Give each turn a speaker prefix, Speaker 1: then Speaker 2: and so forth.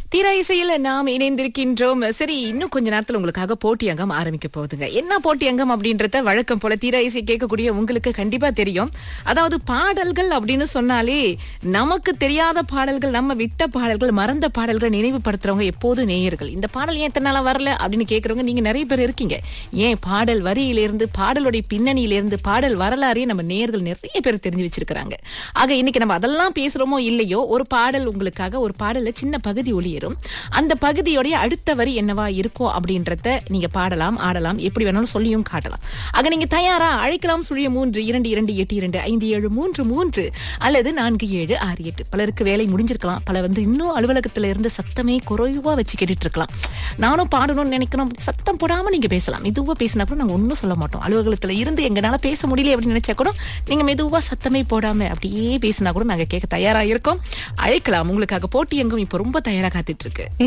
Speaker 1: தீரா இசையில நாம் இணைந்திருக்கின்றோம் சரி இன்னும் கொஞ்ச நேரத்துல உங்களுக்காக போட்டி அங்கம் ஆரம்பிக்க போகுதுங்க என்ன போட்டி அங்கம் அப்படின்றத வழக்கம் போல தீரா இசை கேட்கக்கூடிய உங்களுக்கு கண்டிப்பா தெரியும் அதாவது பாடல்கள் அப்படின்னு சொன்னாலே நமக்கு தெரியாத பாடல்கள் நம்ம விட்ட பாடல்கள் மறந்த பாடல்கள் நினைவுபடுத்துறவங்க எப்போதும் நேயர்கள் இந்த பாடல் ஏன் இத்தனை நாளா வரல அப்படின்னு கேக்குறவங்க நீங்க நிறைய பேர் இருக்கீங்க ஏன் பாடல் வரியிலிருந்து பாடலுடைய பின்னணியிலிருந்து பாடல் வரலாறையும் நம்ம நேயர்கள் நிறைய பேர் தெரிஞ்சு வச்சிருக்கிறாங்க ஆக இன்னைக்கு நம்ம அதெல்லாம் பேசுறோமோ இல்லையோ ஒரு பாடல் உங்களுக்காக ஒரு பாடல்ல சின்ன பகுதி ஒளியரும் அந்த பகுதியோடைய அடுத்த வரி என்னவா இருக்கும் அப்படின்றத நீங்க பாடலாம் ஆடலாம் எப்படி வேணாலும் சொல்லியும் காட்டலாம் ஆக நீங்க தயாரா அழைக்கலாம் சுழிய மூன்று இரண்டு இரண்டு எட்டு இரண்டு ஐந்து ஏழு மூன்று மூன்று அல்லது நான்கு ஏழு ஆறு எட்டு பலருக்கு வேலை முடிஞ்சிருக்கலாம் பல வந்து இன்னும் அலுவலகத்துல இருந்து சத்தமே குறைவா வச்சு கேட்டுட்டு இருக்கலாம் நானும் பாடணும்னு நினைக்கணும் சத்தம் போடாம நீங்க பேசலாம் மெதுவா பேசினா கூட நாங்க ஒன்னும் சொல்ல மாட்டோம் அலுவலகத்துல இருந்து எங்கனால பேச முடியல அப்படின்னு நினைச்சா கூட நீங்க மெதுவா சத்தமே போடாம அப்படியே பேசினா கூட நாங்க கேட்க தயாரா இருக்கோம் அழைக்கலாம் உங்களுக்காக போட்டி எங்கும் இப்ப ரொம்ப தயாரா காத்துட்டு இருக்கு